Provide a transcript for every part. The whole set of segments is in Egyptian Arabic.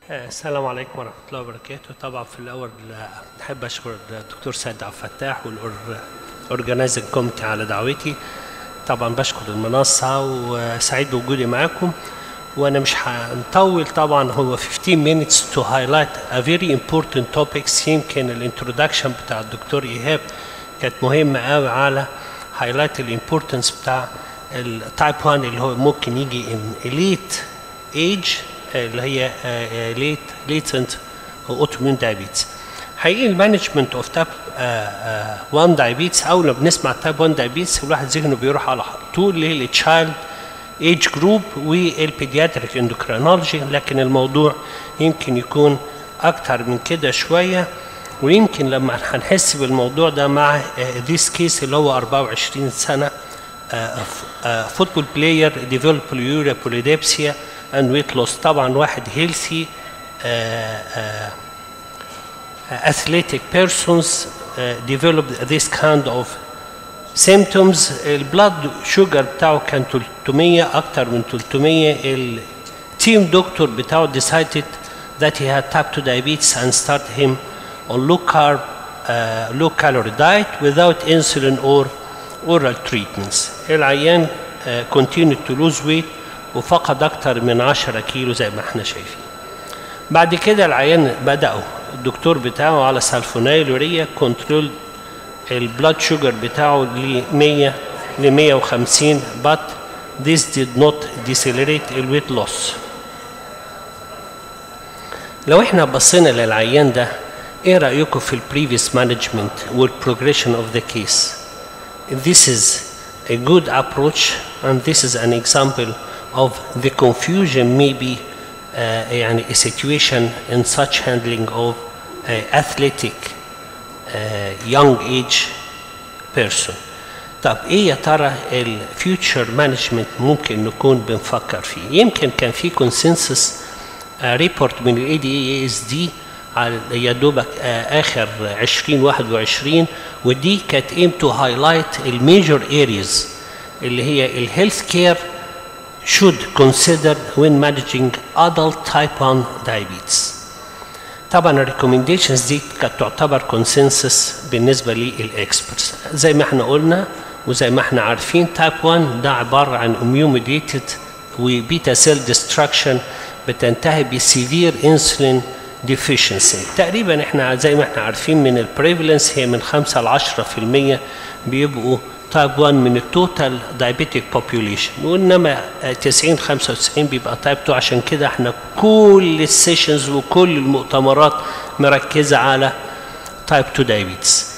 السلام عليكم ورحمة الله وبركاته طبعا في الأول أحب أشكر الدكتور سيد عبد الفتاح والأورجنايزنج كوميتي على دعوتي طبعا بشكر المنصة وسعيد بوجودي معاكم وأنا مش هنطول طبعا هو 15 minutes to highlight a very important topics يمكن الانترودكشن بتاع الدكتور إيهاب كانت مهمة قوي على highlight الامبورتنس بتاع التايب 1 اللي هو ممكن يجي in elite age اللي هي ليت ليتنت اوتوميون دايابيتس حقيقي المانجمنت اوف تاب 1 دايابيتس اول ما بنسمع تاب 1 دايابيتس الواحد ذهنه بيروح على طول للتشايلد ايج جروب والبيدياتريك اندوكرينولوجي لكن الموضوع يمكن يكون اكتر من كده شويه ويمكن لما هنحس بالموضوع ده مع ذيس كيس اللي هو 24 سنه فوتبول بلاير ديفلوب يوريا بوليديبسيا and weight loss طبعا واحد healthy uh, uh, athletic persons uh, developed this kind of symptoms البلاد شوجر بتاعه كان 300 اكتر من 300 التيم دكتور بتاعه decided that he had type 2 diabetes and started him on low carb uh, low calorie diet without insulin or oral treatments العيان uh, continued to lose weight وفقد أكتر من 10 كيلو زي ما احنا شايفين. بعد كده العيان بدأوا الدكتور بتاعه على سالفونيلوريا كنترول البلاد شوجر بتاعه ل 100 ل 150 but this did not decelerate الويت loss. لو احنا بصينا للعيان ده ايه رأيكم في البريفيس مانجمنت والبروجريشن اوف ذا كيس؟ This is a good approach and this is an example of the confusion maybe uh, يعني a situation in such handling of uh, athletic uh, young age person طب ايه يا ترى الفيوتشر مانجمنت ممكن نكون بنفكر فيه يمكن كان في كونسنسس ريبورت من الاي دي اي اس دي على يا دوبك اخر 2021 ودي كانت ايم تو هايلايت الميجر ارياز اللي هي الهيلث كير should consider when managing adult type 1 diabetes. طبعا الريكومنديشنز دي كانت تعتبر كونسنسس بالنسبه للاكسبرتس زي ما احنا قلنا وزي ما احنا عارفين تايب 1 ده عباره عن اميون ميديتد وبيتا سيل ديستراكشن بتنتهي بسيفير انسولين ديفيشنسي تقريبا احنا زي ما احنا عارفين من البريفالنس هي من 5 ل 10% بيبقوا تايب 1 من التوتال دايابيتيك بوبيوليشن وانما 90 95 بيبقى تايب 2 عشان كده احنا كل السيشنز وكل المؤتمرات مركزه على تايب 2 دايابيتس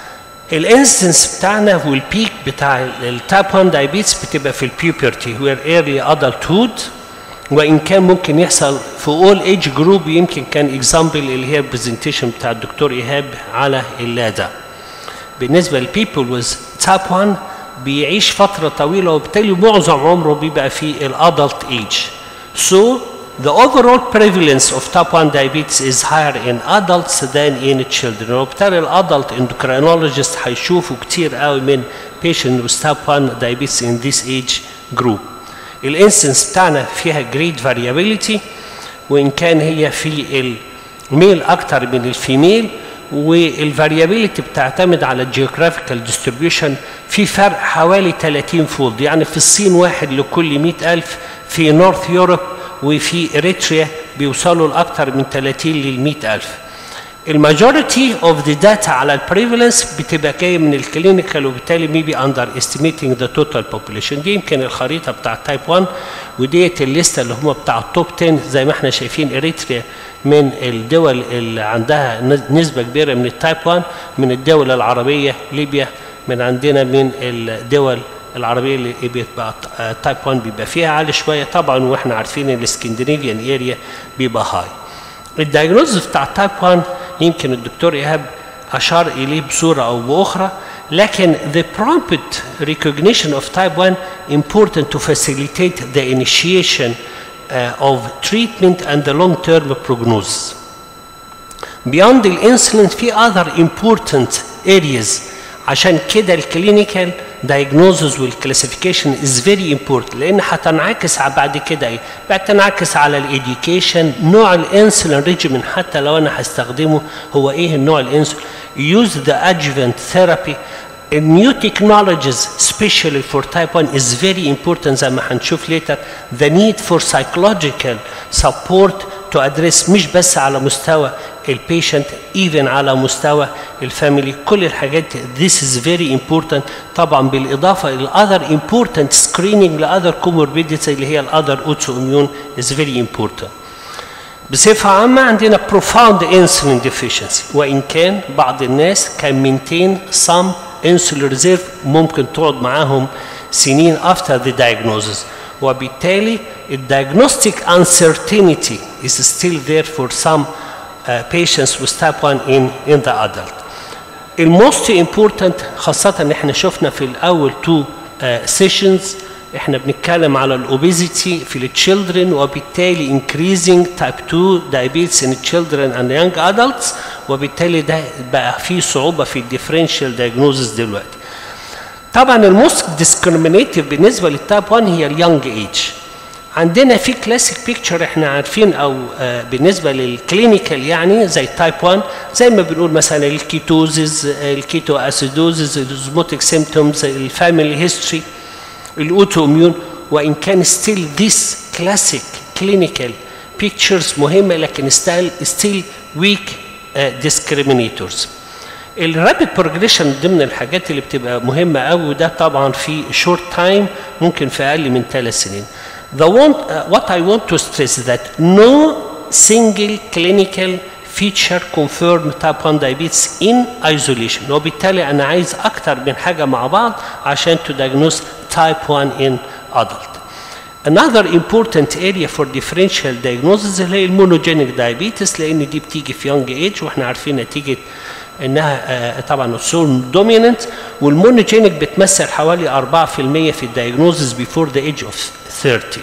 الانستنس بتاعنا والبيك بتاع التايب 1 دايابيتس بتبقى في البيوبرتي وير ايرلي ادلتهود وان كان ممكن يحصل في اول ايج جروب يمكن كان اكزامبل اللي هي البرزنتيشن بتاع الدكتور ايهاب على اللادا بالنسبه للبيبل ويز تايب 1 بيعيش فترة طويلة وبالتالي معظم عمره بيبقى في الادلت ايج. So the overall prevalence of type 1 diabetes is higher in adults than in children. وبالتالي الادلت endocrinologist هيشوفوا كتير قوي من patient with type 1 diabetes in this age group. الانسنس بتاعنا فيها great variability وان كان هي في الميل اكتر من الفيميل والفاريابيلتي بتعتمد على الجيوغرافيكال ديستريبيوشن في فرق حوالي 30 فولد يعني في الصين واحد لكل 100 ألف في نورث يوروب وفي اريتريا بيوصلوا لاكثر من 30 لل 100 ألف الماجوريتي اوف ذا داتا على البريفالنس بتبقى جايه من الكلينيكال وبالتالي ميبي اندر استيميتنج ذا توتال بوبوليشن دي يمكن الخريطه بتاع تايب 1 وديت الليسته اللي هم بتاع التوب 10 زي ما احنا شايفين اريتريا من الدول اللي عندها نسبه كبيره من التايب 1 من الدول العربيه ليبيا من عندنا من الدول العربيه اللي بيبقى تايب 1 بيبقى فيها عالي شويه طبعا واحنا عارفين الاسكندنافيان اريا بيبقى هاي الدايجنوز بتاع تايب 1 يمكن الدكتور ايهاب اشار اليه بصوره او باخرى لكن the prompt recognition of type 1 important to facilitate the initiation uh, of treatment and the long term prognosis. Beyond the insulin في other important areas عشان كده الكلينيكال diagnosis والكلاسيفيكيشن is very important لان هتنعكس بعد كده ايه؟ بعد تنعكس على الاديوكيشن نوع الانسولين ريجيمين حتى لو انا هستخدمه هو ايه النوع الانسولين use the adjuvant therapy new technologies especially for type 1 is very important زي ما هنشوف later the need for psychological support to address مش بس على مستوى البيشنت even على مستوى الفاميلي كل الحاجات this is very important طبعا بالاضافه الى other important screening ل other comorbidities اللي هي ال other autoimmune is very important بصفة عامة عندنا profound insulin deficiency وإن كان بعض الناس can maintain some insulin reserve ممكن تقعد معاهم سنين after the diagnosis وبالتالي الdiagnostic uncertainty is still there for some uh, patients with type 1 in, in the adult. الموست important خاصة ان احنا شفنا في الاول تو سيشنز احنا بنتكلم على الاوبيزيتي في التشيلدرن وبالتالي increasing type 2 diabetes in children and young adults وبالتالي ده بقى فيه صعوبة في الديفرنشال diagnosis دلوقتي. طبعا الموست discriminative بالنسبة للتايب 1 هي اليونج ايج. عندنا في كلاسيك بيكتشر احنا عارفين او آه بالنسبه للكلينيكال يعني زي تايب 1 زي ما بنقول مثلا الكيتوزز الكيتو اسيدوزز الزوموتيك سيمتومز الفاميلي هيستوري الاوتو اميون وان كان ستيل ذيس كلاسيك كلينيكال بيكتشرز مهمه لكن ستيل ستيل ويك ديسكريمينيتورز الرابid بروجريشن ضمن الحاجات اللي بتبقى مهمه قوي وده طبعا في شورت تايم ممكن في اقل من ثلاث سنين The want, uh, what I want to stress is that no single clinical feature confirmed type 1 diabetes in isolation وبالتالي أنا عايز أكتر من حاجة مع بعض عشان to diagnose type 1 in adult. Another important area for differential diagnosis اللي هي المونوجينيك diabetes لأن دي بتيجي في young age واحنا عارفين نتيجة انها طبعا السول دوميننت والمونوجينيك بتمثل حوالي 4% في الدايجنوزز بيفور ذا ايج اوف 30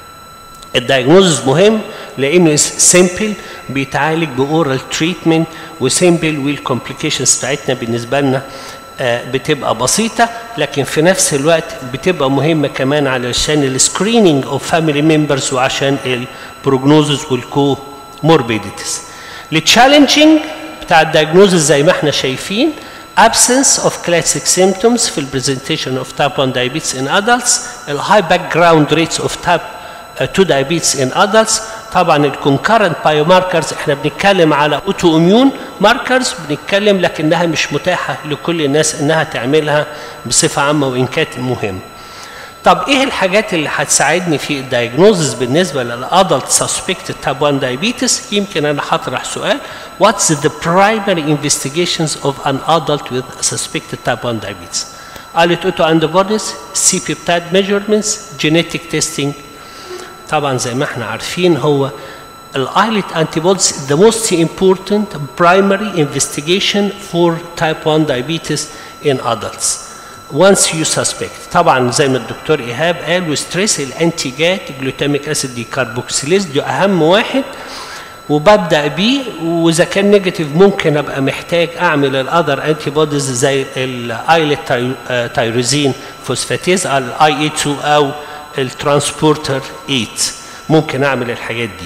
الدايجنوزز مهم لانه سيمبل بيتعالج باورال تريتمنت وسيمبل والكومبليكيشنز بتاعتنا بالنسبه لنا بتبقى بسيطة لكن في نفس الوقت بتبقى مهمة كمان علشان السكريننج اوف فاميلي ممبرز وعشان البروجنوزز والكو موربيديتيز التشالنجينج بتاع الدايجنوزز زي ما احنا شايفين absence of classic symptoms في البرزنتيشن of type 1 diabetes in adults ال high background rates of type 2 diabetes in adults طبعا الكونكرنت بايوماركرز احنا بنتكلم على اوتو اميون ماركرز بنتكلم لكنها مش متاحه لكل الناس انها تعملها بصفه عامه وان كانت مهمه. طب ايه الحاجات اللي هتساعدني في الدايجنوزس بالنسبه للادلت سسبكتد تايب 1 diabetes يمكن انا هطرح سؤال what's the primary investigations of an adult with suspected type 1 diabetes islet autoantibodies C peptide measurements genetic testing طبعا زي ما احنا عارفين هو الايلت antibodies the most important primary investigation for type 1 diabetes in adults once you suspect طبعا زي ما الدكتور ايهاب قال وستريس الانتي جات جلوتاميك اسيد دي كاربوكسيليز ده اهم واحد وببدا بيه واذا كان نيجاتيف ممكن ابقى محتاج اعمل الاذر انتي بوديز زي الايلت تايروزين فوسفاتيز الاي اي 2 او الترانسبورتر 8 ممكن اعمل الحاجات دي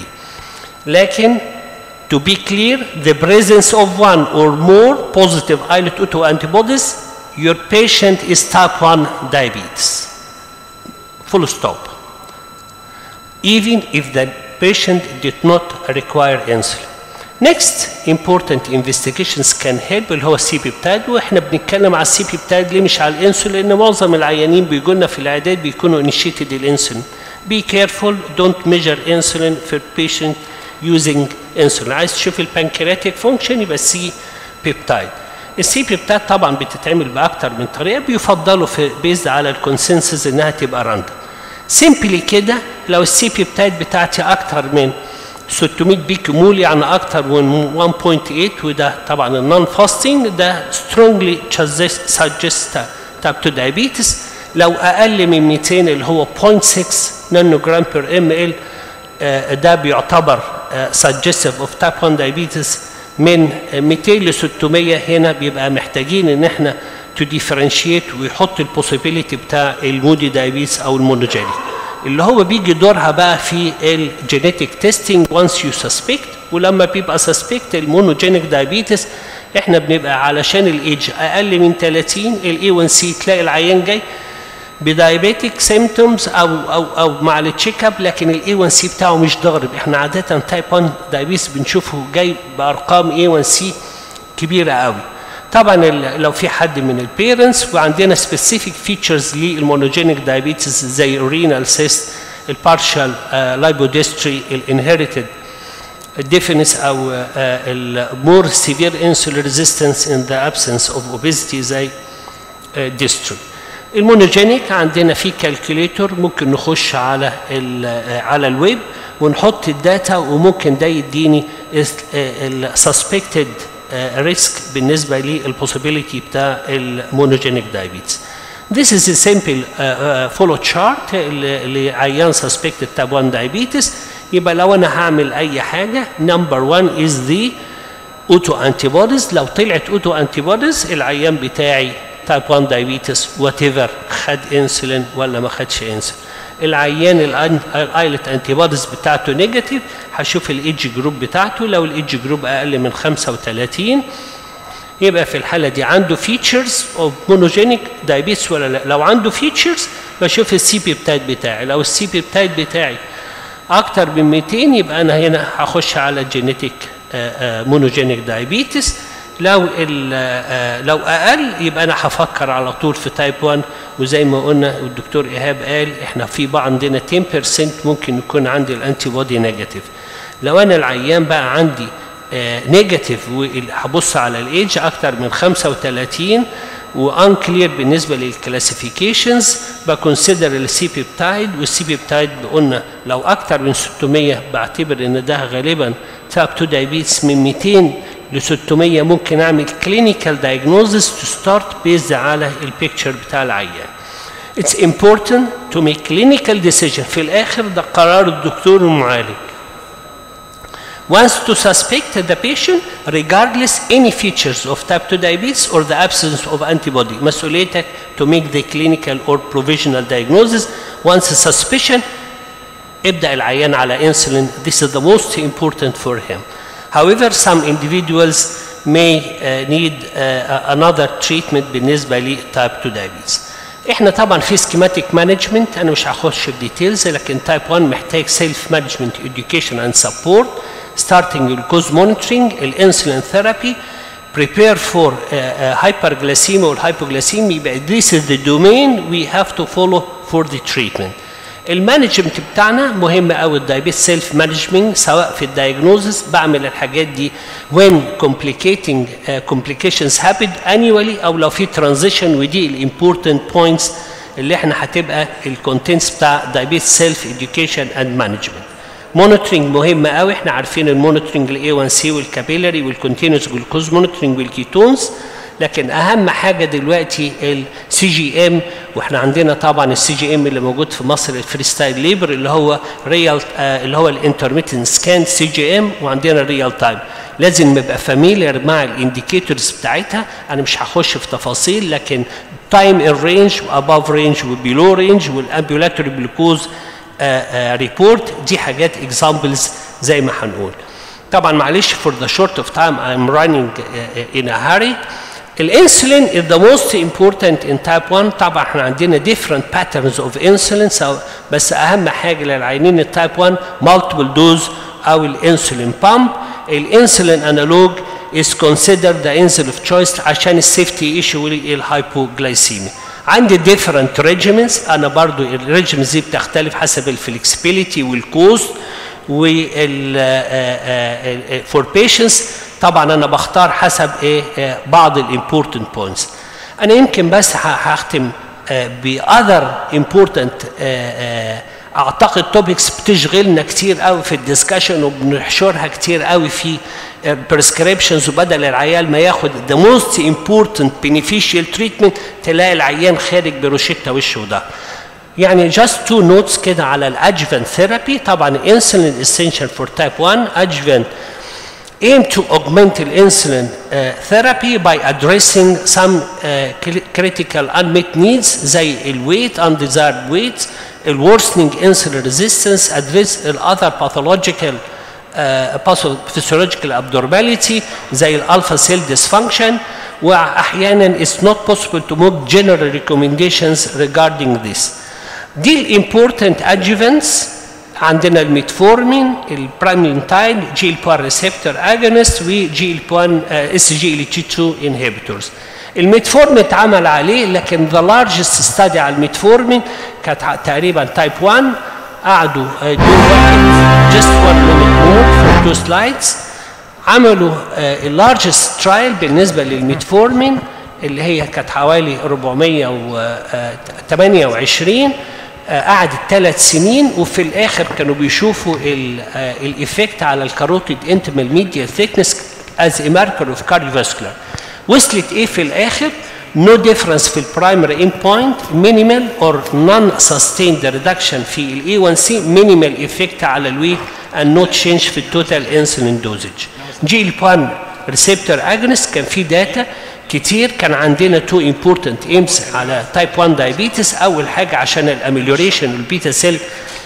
لكن to be clear the presence of one or more positive islet autoantibodies your patient is type 1 diabetes. Full stop. Even if the patient did not require insulin. Next important investigations can help اللي هو السي بيبتايد واحنا بنتكلم على السي بيبتايد ليه مش على الانسولين لان معظم العيانين بيجوا لنا في العيادات بيكونوا انيشيتد الانسولين. Be careful don't measure insulin for patient using insulin. عايز تشوف البنكرياتيك فانكشن يبقى سي بيبتايد. السي بيبتات طبعا بتتعمل باكتر من طريقه بيفضلوا في بيزد على الكونسنسس انها تبقى راندوم سيمبلي كده لو السي بيبتات بتاعتي اكتر من 600 بيك مول يعني اكتر من 1.8 وده طبعا النون فاستنج ده سترونجلي سجست تايب 2 دايابيتس لو اقل من 200 اللي هو 0.6 نانو جرام بير ام ال ده بيعتبر سجستيف اوف تايب 1 دايابيتس من 200 ل 600 هنا بيبقى محتاجين ان احنا تو ديفرنشيت ويحط البوسيبيليتي بتاع المودي دايبيتس او المونوجينيك اللي هو بيجي دورها بقى في الجينيتك تيستنج وانس يو سسبكت ولما بيبقى سسبكت المونوجينيك دايبيتس احنا بنبقى علشان الايدج اقل من 30 الاي 1 سي تلاقي العيان جاي بدايابيتك سيمتومز او او او مع التشيك اب لكن الاي 1 سي بتاعه مش ضارب احنا عاده تايب 1 دايبيتس بنشوفه جاي بارقام اي 1 سي كبيره قوي طبعا لو في حد من البيرنتس وعندنا سبيسيفيك فيتشرز للمونوجينيك دايابيتس زي الرينال سيست البارشال لايبوديستري الانهيرتد deafness او المور سيفير انسولين ريزيستنس ان ذا ابسنس اوف اوبيزيتي زي ديستري المونوجينيك عندنا في كالكوليتور ممكن نخش على على الويب ونحط الداتا وممكن ده يديني السسبكتد ريسك بالنسبه للبوسيبيليتي بتاع المونوجينيك دايابيتس This is a simple uh, uh, follow chart لعيان suspected type 1 diabetes يبقى لو انا هعمل اي حاجه نمبر 1 is the auto antibodies لو طلعت auto antibodies العيان بتاعي تايب 1 دايبيتس وات ايفر خد انسولين ولا ما خدش انسولين العيان الايلت انتي بوديز بتاعته نيجاتيف هشوف الايدج جروب بتاعته لو الايدج جروب اقل من 35 يبقى في الحاله دي عنده فيتشرز اوف مونوجينيك دايبيتس ولا لا لو عنده فيتشرز بشوف السي بي بتايت بتاعي لو السي بي بتايت بتاعي اكتر من 200 يبقى انا هنا هخش على جينيتيك مونوجينيك دايبيتس لو لو اقل يبقى انا هفكر على طول في تايب 1 وزي ما قلنا والدكتور ايهاب قال احنا في بقى عندنا 10% ممكن يكون عندي الانتي بودي نيجاتيف لو انا العيان بقى عندي نيجاتيف وهبص على الايدج اكتر من 35 وانكلير بالنسبه للكلاسيفيكيشنز بكونسيدر السي بيبتايد والسي بيبتايد قلنا لو اكتر من 600 بعتبر ان ده غالبا تايب 2 دايبيتس من 200 ل 600 ممكن اعمل كلينيكال دايجنوزس تو ستارت بيزد على البيكتشر بتاع العيان. It's important to make clinical decision في الاخر ده قرار الدكتور المعالج. Once to suspect the patient regardless any features of type 2 diabetes or the absence of antibody مسؤوليتك to make the clinical or provisional diagnosis once suspicion ابدأ العيان على insulin this is the most important for him. However, some individuals may uh, need uh, another treatment بالنسبة ل type 2 diabetes. احنا طبعا في سكيماتيك مانجمنت انا مش هخش في ديتيلز لكن تايب 1 محتاج سيلف مانجمنت education اند سبورت starting الجلوكوز مونيتورنج الانسولين ثيرابي prepare for uh, uh, hyperglycemia والhypoglycemia يبقى this is the domain we have to follow for the treatment. المانجمنت بتاعنا مهم قوي الدايبيت سيلف مانجمنت سواء في الدايجنوزس بعمل الحاجات دي when complicating uh, complications happen annually او لو في ترانزيشن ودي الامبورتنت بوينتس اللي احنا هتبقى الكونتنتس بتاع دايبيت سيلف اديوكيشن اند مانجمنت مونيتورنج مهم قوي احنا عارفين المونيتورنج الاي 1 سي والكابيلاري والكونتينوس جلوكوز مونيتورنج والكيتونز لكن اهم حاجه دلوقتي السي جي ام واحنا عندنا طبعا السي جي ام اللي موجود في مصر الفري ستايل ليبر اللي هو ريال آه اللي هو الانترميتنت سكان سي جي ام وعندنا ريال تايم لازم نبقى فاميليار مع الانديكيتورز بتاعتها انا مش هخش في تفاصيل لكن تايم ان رينج واباف رينج وبيلو رينج والامبيولاتوري جلوكوز ريبورت دي حاجات اكزامبلز زي ما هنقول طبعا معلش for the short of time I'm running uh, in a hurry الانسولين is the most important in type 1 طبعا احنا عندنا different patterns of insulin so بس اهم حاجه للعينين التايب 1 multiple dose او الانسولين بامب الانسولين انالوج is considered the insulin of choice عشان السيفتي ايشو والهايبوجلايسيميا عندي different regimens انا برضو الريجيمز دي بتختلف حسب الفلكسبيليتي والكوست وال فور بيشنتس طبعا انا بختار حسب ايه بعض الامبورتنت بوينتس انا يمكن بس هختم باذر امبورتنت اعتقد توبكس بتشغلنا كتير قوي في الدسكشن وبنحشرها كتير قوي في بريسكريبشنز وبدل العيال ما ياخد ذا موست امبورتنت بينيفيشال تريتمنت تلاقي العيان خارج بروشته وشه وده يعني just two notes كده على الادجفنت ثيرابي طبعا انسولين essential for type 1 adjuvant aim to augment the insulin uh, therapy by addressing some uh, critical unmet needs زي الويت undesired weight worsening insulin resistance address other pathological uh, physiological abnormality زي الالفا سيل dysfunction واحيانا it's not possible to make general recommendations regarding this دي الامبورتنت adjuvants عندنا الميتفورمين البرامينتاين جي ال 1 ريسبتور اجونست وجي ال 1 اس جي ال تي 2 انهبيتورز الميتفورمين اتعمل عليه لكن ذا لارجست ستادي على الميتفورمين كانت تقريبا تايب 1 قعدوا دول واحد جاست 1 مينيت مور فور تو سلايدز عملوا اللارجست ترايل بالنسبه للميتفورمين اللي هي كانت حوالي 428 قعدت ثلاث سنين وفي الاخر كانوا بيشوفوا الايفكت على الكاروتيد انتمال ميديا ثيكنس از ا ماركر اوف كارديوفاسكولار وصلت ايه في الاخر no difference في البرايمري اند بوينت minimal or non sustained reduction في الاي 1 سي minimal effect على الويت and no change في التوتال انسولين دوزج جي ال 1 ريسبتور اجونست كان في داتا كتير كان عندنا تو امبورتنت ايمز على تايب 1 دايابيتس اول حاجه عشان الاميليوريشن والبيتا سيل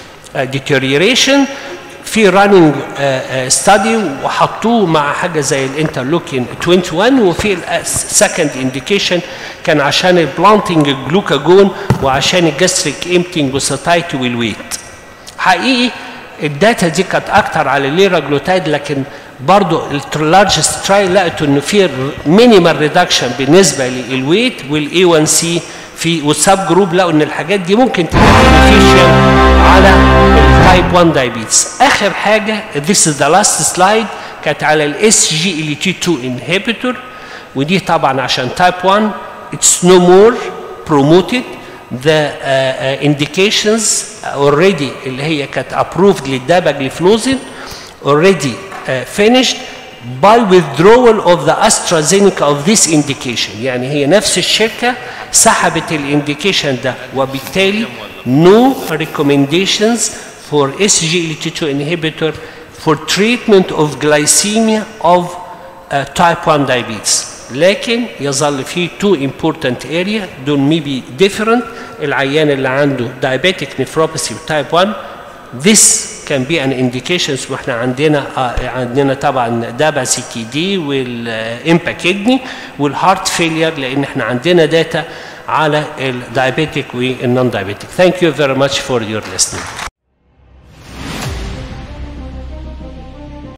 ديتيريوريشن في راننج ستادي وحطوه مع حاجه زي الانترلوكين 21 وفي السكند انديكيشن كان عشان البلانتنج الجلوكاجون وعشان الجاستريك امتنج والساتايتي والويت حقيقي الداتا دي كانت اكتر على الليراجلوتايد لكن برضو اللارجست ترايل لقيتوا ان في مينيمال ريدكشن بالنسبه للويت والاي 1 سي في والسب جروب لقوا ان الحاجات دي ممكن تبقى بينيفيشال على التايب 1 دايابيتس اخر حاجه this is the last slide كانت على الاس جي ال تي 2 انهبيتور ودي طبعا عشان تايب 1 it's no more promoted the uh, uh, indications already اللي هي كانت approved للداباجليفلوزين already uh, finished by withdrawal of the AstraZeneca of this indication يعني هي نفس الشركة سحبت الانديكيشن ده وبالتالي no recommendations for SGLT2 inhibitor for treatment of glycemia of uh, type 1 diabetes لكن يظل في two important area دول maybe different العيان اللي عنده diabetic nephropathy type 1 this can be an indications واحنا عندنا آه عندنا طبعا دابا سي كي دي والامبا كدني والهارت فيلير لان احنا عندنا داتا على الدايابيتيك والنون دايابيتيك. Thank you very much for your listening.